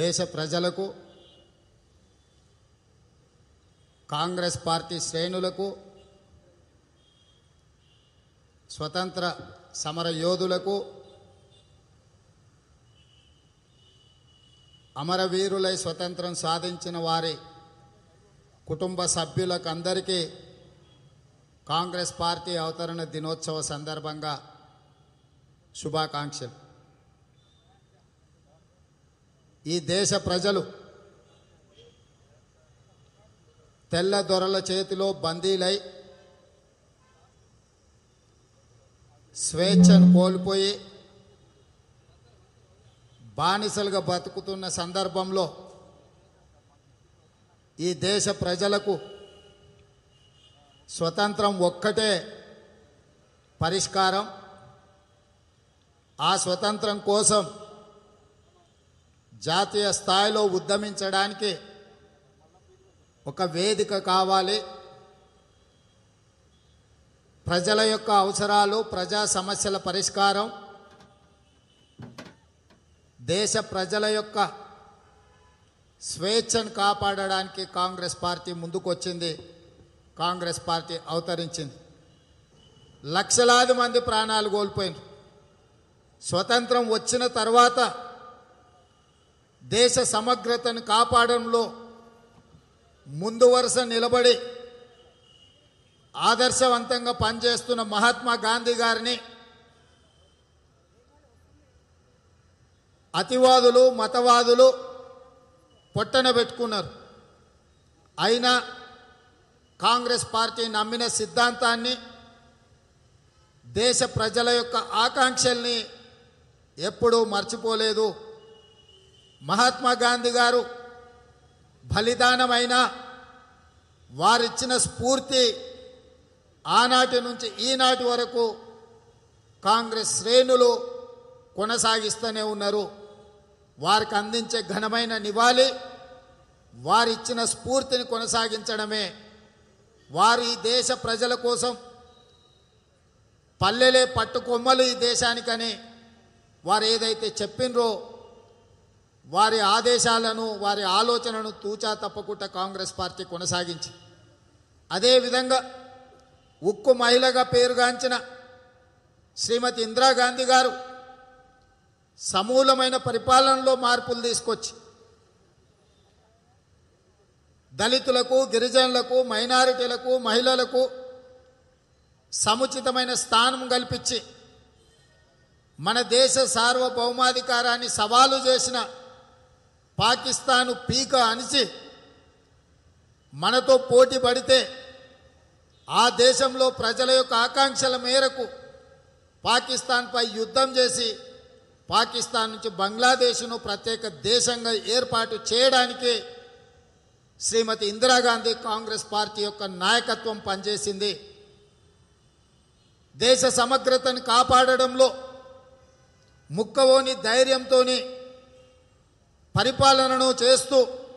దేశ ప్రజలకు కాంగ్రెస్ పార్టీ శ్రేణులకు స్వతంత్ర సమర యోధులకు అమరవీరులై స్వతంత్రం సాధించిన వారి కుటుంబ సభ్యులకు అందరికీ కాంగ్రెస్ పార్టీ అవతరణ దినోత్సవ సందర్భంగా శుభాకాంక్షలు ఈ దేశ ప్రజలు తెల్ల దొరల చేతిలో బందీలై స్వేచ్ఛను కోల్పోయి బానిసలుగా బతుకుతున్న సందర్భంలో ఈ దేశ ప్రజలకు స్వతంత్రం ఒక్కటే పరిష్కారం ఆ స్వతంత్రం కోసం జాతీయ స్థాయిలో ఉద్యమించడానికి ఒక వేదిక కావాలి ప్రజల యొక్క అవసరాలు ప్రజా సమస్యల పరిష్కారం దేశ ప్రజల యొక్క స్వేచ్ఛను కాపాడడానికి కాంగ్రెస్ పార్టీ ముందుకొచ్చింది కాంగ్రెస్ పార్టీ అవతరించింది లక్షలాది మంది ప్రాణాలు కోల్పోయినారు స్వతంత్రం వచ్చిన తర్వాత దేశ సమగ్రతను కాపాడంలో ముందు వరుస నిలబడి ఆదర్శవంతంగా పనిచేస్తున్న మహాత్మా గాంధీ గారిని అతివాదులు మతవాదులు పొట్టన పెట్టుకున్నారు అయినా కాంగ్రెస్ పార్టీ నమ్మిన సిద్ధాంతాన్ని దేశ ప్రజల యొక్క ఆకాంక్షల్ని ఎప్పుడూ మర్చిపోలేదు మహాత్మా గాంధీ గారు బలిదానమైన వారిచ్చిన స్ఫూర్తి ఆనాటి నుంచి ఈనాటి వరకు కాంగ్రెస్ శ్రేణులు కొనసాగిస్తూనే ఉన్నారు వారికి అందించే ఘనమైన నివాళి వారిచ్చిన స్ఫూర్తిని కొనసాగించడమే వారి ఈ దేశ ప్రజల కోసం పల్లెలే పట్టుకొమ్మలు ఈ దేశానికని వారు ఏదైతే చెప్పినరో వారి ఆదేశాలను వారి ఆలోచనను తూచా తప్పకుండా కాంగ్రెస్ పార్టీ కొనసాగించి అదేవిధంగా ఉక్కు మహిళగా పేరుగాంచిన శ్రీమతి ఇందిరాగాంధీ గారు సమూలమైన పరిపాలనలో మార్పులు తీసుకొచ్చి దళితులకు గిరిజనులకు మైనారిటీలకు మహిళలకు సముచితమైన స్థానం కల్పించి మన దేశ సార్వభౌమాధికారాన్ని సవాలు చేసిన పాకిస్తాను పీక అణిచి మనతో పోటీ పడితే ఆ దేశంలో ప్రజల యొక్క ఆకాంక్షల మేరకు పాకిస్తాన్పై యుద్ధం చేసి పాకిస్తాన్ నుంచి బంగ్లాదేశ్ను ప్రత్యేక దేశంగా ఏర్పాటు చేయడానికి శ్రీమతి ఇందిరాగాంధీ కాంగ్రెస్ పార్టీ యొక్క నాయకత్వం పనిచేసింది దేశ సమగ్రతను కాపాడడంలో ముక్కవోని ధైర్యంతోని పరిపాలనను చేస్తూ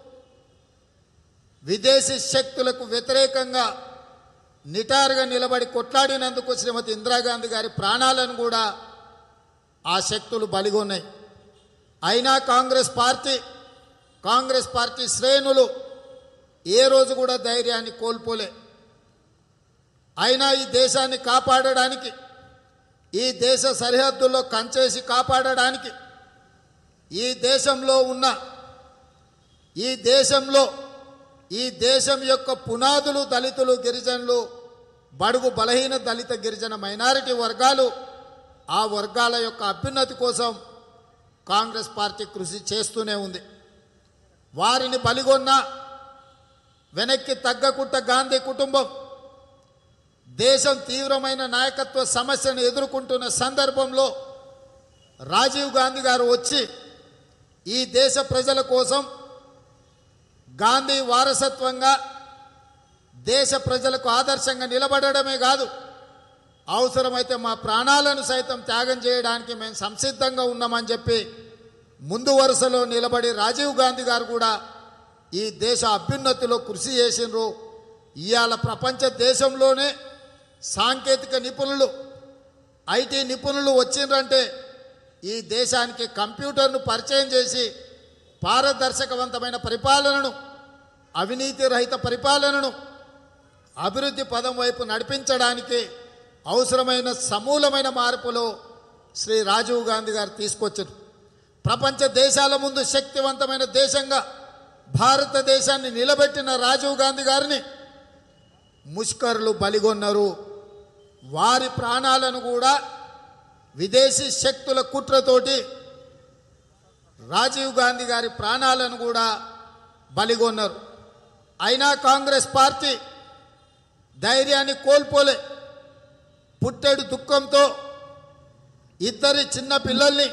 విదేశీ శక్తులకు వ్యతిరేకంగా నిటారుగా నిలబడి కొట్లాడినందుకు శ్రీమతి ఇందిరాగాంధీ గారి ప్రాణాలను కూడా ఆ శక్తులు బలిగొన్నాయి అయినా కాంగ్రెస్ పార్టీ కాంగ్రెస్ పార్టీ శ్రేణులు ఏ రోజు కూడా ధైర్యాన్ని కోల్పోలే అయినా ఈ దేశాన్ని కాపాడడానికి ఈ దేశ సరిహద్దుల్లో కంచేసి కాపాడడానికి ఈ దేశంలో ఉన్న ఈ దేశంలో ఈ దేశం యొక్క పునాదులు దళితులు గిరిజనులు బడుగు బలహీన దళిత గిరిజన మైనారిటీ వర్గాలు ఆ వర్గాల యొక్క అభ్యున్నతి కోసం కాంగ్రెస్ పార్టీ కృషి చేస్తూనే ఉంది వారిని బలిగొన్న వెనక్కి తగ్గకుండా గాంధీ కుటుంబం దేశం తీవ్రమైన నాయకత్వ సమస్యను ఎదుర్కొంటున్న సందర్భంలో రాజీవ్ గాంధీ గారు వచ్చి ఈ దేశ ప్రజల కోసం గాంధీ వారసత్వంగా దేశ ప్రజలకు ఆదర్శంగా నిలబడడమే కాదు అవసరమైతే మా ప్రాణాలను సైతం త్యాగం చేయడానికి మేము సంసిద్ధంగా ఉన్నామని చెప్పి ముందు వరుసలో నిలబడి రాజీవ్ గాంధీ గారు కూడా ఈ దేశ అభ్యున్నతిలో కృషి చేసినారు ఇవాళ ప్రపంచ దేశంలోనే సాంకేతిక నిపుణులు ఐటీ నిపుణులు వచ్చిండ్రంటే ఈ దేశానికి కంప్యూటర్ను పరిచయం చేసి పారదర్శకవంతమైన పరిపాలనను అవినీతి రహిత పరిపాలనను అభివృద్ధి పదం వైపు నడిపించడానికి అవసరమైన సమూలమైన మార్పులు శ్రీ రాజీవ్ గాంధీ గారు తీసుకొచ్చారు ప్రపంచ దేశాల ముందు శక్తివంతమైన దేశంగా భారతదేశాన్ని నిలబెట్టిన రాజీవ్ గాంధీ గారిని ముష్కరులు బలిగొన్నారు వారి ప్రాణాలను కూడా విదేశీ శక్తుల కుట్రతోటి రాజీవ్ గాంధీ గారి ప్రాణాలను కూడా బలిగొన్నారు అయినా కాంగ్రెస్ పార్టీ ధైర్యాన్ని కోల్పోలే పుట్టెడు దుఃఖంతో ఇద్దరి చిన్న పిల్లల్ని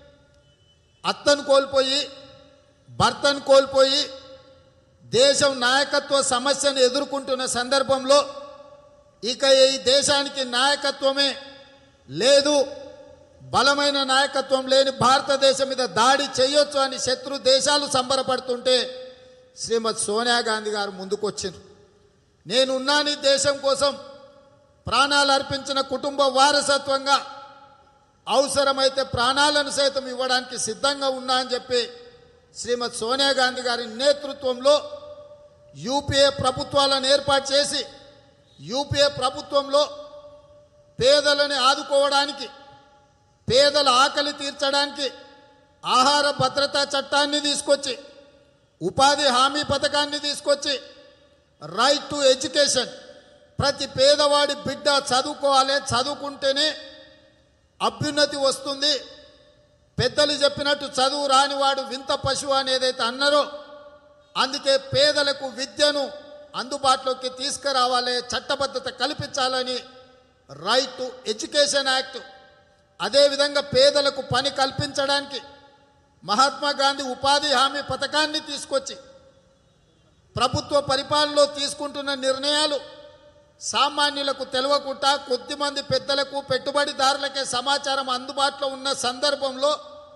అత్తను కోల్పోయి భర్తను కోల్పోయి దేశం నాయకత్వ సమస్యను ఎదుర్కొంటున్న సందర్భంలో ఇక ఈ దేశానికి నాయకత్వమే లేదు బలమైన నాయకత్వం లేని భారతదేశం మీద దాడి చేయొచ్చు అని శత్రు దేశాలు సంబరపడుతుంటే శ్రీమతి సోనియా గాంధీ గారు ముందుకొచ్చారు నేనున్నాను ఈ దేశం కోసం ప్రాణాలు అర్పించిన కుటుంబ వారసత్వంగా అవసరమైతే ప్రాణాలను సైతం ఇవ్వడానికి సిద్ధంగా ఉన్నా అని చెప్పి శ్రీమతి సోనియా గాంధీ గారి నేతృత్వంలో యూపీఏ ప్రభుత్వాలను ఏర్పాటు చేసి యూపీఏ ప్రభుత్వంలో పేదలని ఆదుకోవడానికి పేదల ఆకలి తీర్చడానికి ఆహార భద్రతా చట్టాన్ని తీసుకొచ్చి ఉపాధి హామీ పథకాన్ని తీసుకొచ్చి రైట్ టు ఎడ్యుకేషన్ ప్రతి పేదవాడి బిడ్డ చదువుకోవాలి చదువుకుంటేనే అభ్యున్నతి వస్తుంది పెద్దలు చెప్పినట్టు చదువు రానివాడు వింత పశువు అనేదైతే అన్నారో అందుకే పేదలకు విద్యను అందుబాటులోకి తీసుకురావాలి చట్టబద్ధత కల్పించాలని రైట్ టు ఎడ్యుకేషన్ యాక్ట్ అదేవిధంగా పేదలకు పని కల్పించడానికి మహాత్మా గాంధీ ఉపాధి హామీ పథకాన్ని తీసుకొచ్చి ప్రభుత్వ పరిపాలనలో తీసుకుంటున్న నిర్ణయాలు సామాన్యులకు తెలియకుండా కొద్దిమంది పెద్దలకు పెట్టుబడిదారులకే సమాచారం అందుబాటులో ఉన్న సందర్భంలో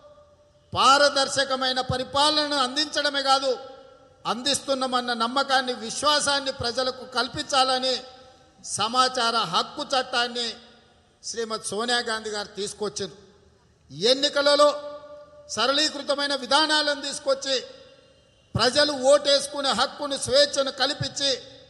పారదర్శకమైన పరిపాలనను అందించడమే కాదు అందిస్తున్నామన్న నమ్మకాన్ని విశ్వాసాన్ని ప్రజలకు కల్పించాలని సమాచార హక్కు చట్టాన్ని శ్రీమతి సోనియా గాంధీ గారు తీసుకొచ్చారు ఎన్నికలలో సరళీకృతమైన విధానాలను తీసుకొచ్చి ప్రజలు ఓటేసుకునే హక్కును స్వేచ్ఛను కల్పించి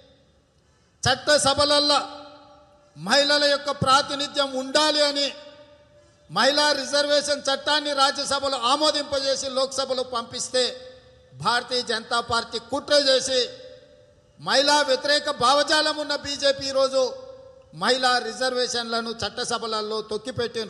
చట్టసభలల్లో మహిళల యొక్క ప్రాతినిధ్యం ఉండాలి అని మహిళా రిజర్వేషన్ చట్టాన్ని రాజ్యసభలో ఆమోదింపజేసి లోక్సభలో పంపిస్తే భారతీయ జనతా పార్టీ కుట్ర చేసి మహిళా వ్యతిరేక భావజాలం ఉన్న బీజేపీ ఈరోజు మహిళా రిజర్వేషన్లను చట్టసభలలో తొక్కిపెట్టారు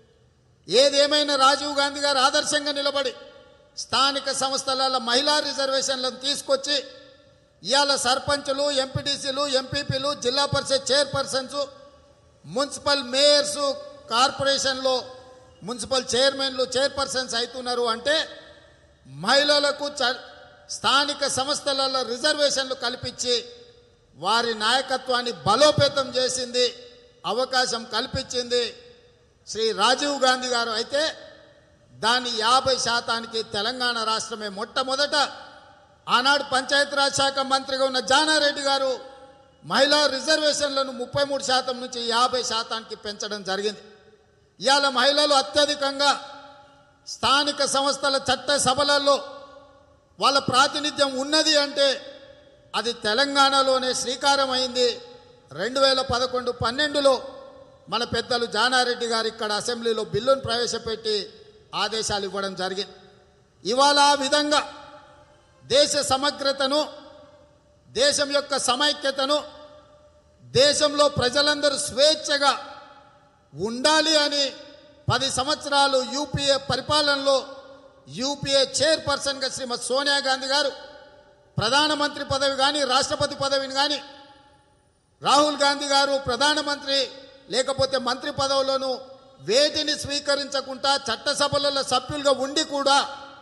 ఏదేమైనా రాజీవ్ గాంధీ గారు ఆదర్శంగా నిలబడి స్థానిక సంస్థల మహిళా రిజర్వేషన్లను తీసుకొచ్చి ఇవాళ సర్పంచులు ఎంపీటీసీలు ఎంపీపీలు zilla parishad chairpersons municipal mayors కార్పొరేషన్లో మున్సిపల్ చైర్మన్లు చైర్పర్సన్స్ అవుతున్నారు అంటే మహిళలకు చ స్థానిక సంస్థలలో రిజర్వేషన్లు కల్పించి వారి నాయకత్వాన్ని బలోపేతం చేసింది అవకాశం కల్పించింది శ్రీ రాజీవ్ గాంధీ గారు అయితే దాని యాభై శాతానికి తెలంగాణ రాష్ట్రమే మొట్టమొదట ఆనాడు పంచాయతీరాజ్ శాఖ మంత్రిగా ఉన్న జానారెడ్డి గారు మహిళా రిజర్వేషన్లను ముప్పై మూడు శాతం నుంచి యాభై శాతానికి పెంచడం జరిగింది ఇవాళ మహిళలు అత్యధికంగా స్థానిక సంస్థల చట్ట సభలలో వాళ్ళ ప్రాతినిధ్యం ఉన్నది అంటే అది తెలంగాణలోనే శ్రీకారం అయింది రెండు వేల పదకొండు పన్నెండులో మన పెద్దలు జానారెడ్డి గారు ఇక్కడ అసెంబ్లీలో బిల్లును ప్రవేశపెట్టి ఆదేశాలు ఇవ్వడం జరిగింది ఇవాళ ఆ విధంగా దేశ సమగ్రతను దేశం యొక్క సమైక్యతను దేశంలో ప్రజలందరూ స్వేచ్ఛగా ఉండాలి అని పది సంవత్సరాలు యూపీఏ పరిపాలనలో యూపీఏ చైర్పర్సన్గా శ్రీమతి సోనియా గాంధీ గారు ప్రధానమంత్రి పదవి కానీ రాష్ట్రపతి పదవిని కానీ రాహుల్ గాంధీ గారు ప్రధానమంత్రి లేకపోతే మంత్రి పదవులను వేటిని స్వీకరించకుండా చట్టసభలలో సభ్యులుగా ఉండి కూడా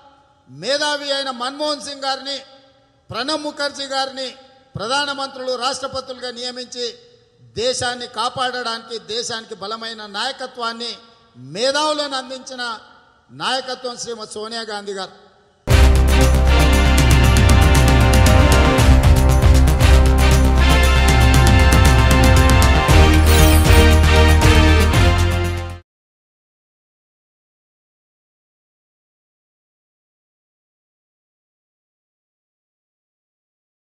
మేధావి అయిన మన్మోహన్ సింగ్ గారిని ప్రణబ్ ముఖర్జీ గారిని ప్రధానమంత్రులు రాష్ట్రపతులుగా నియమించి దేశాన్ని కాపాడడానికి దేశానికి బలమైన నాయకత్వాన్ని మేధావులను అందించిన నాయకత్వం శ్రీమతి సోనియా గాంధీ గారు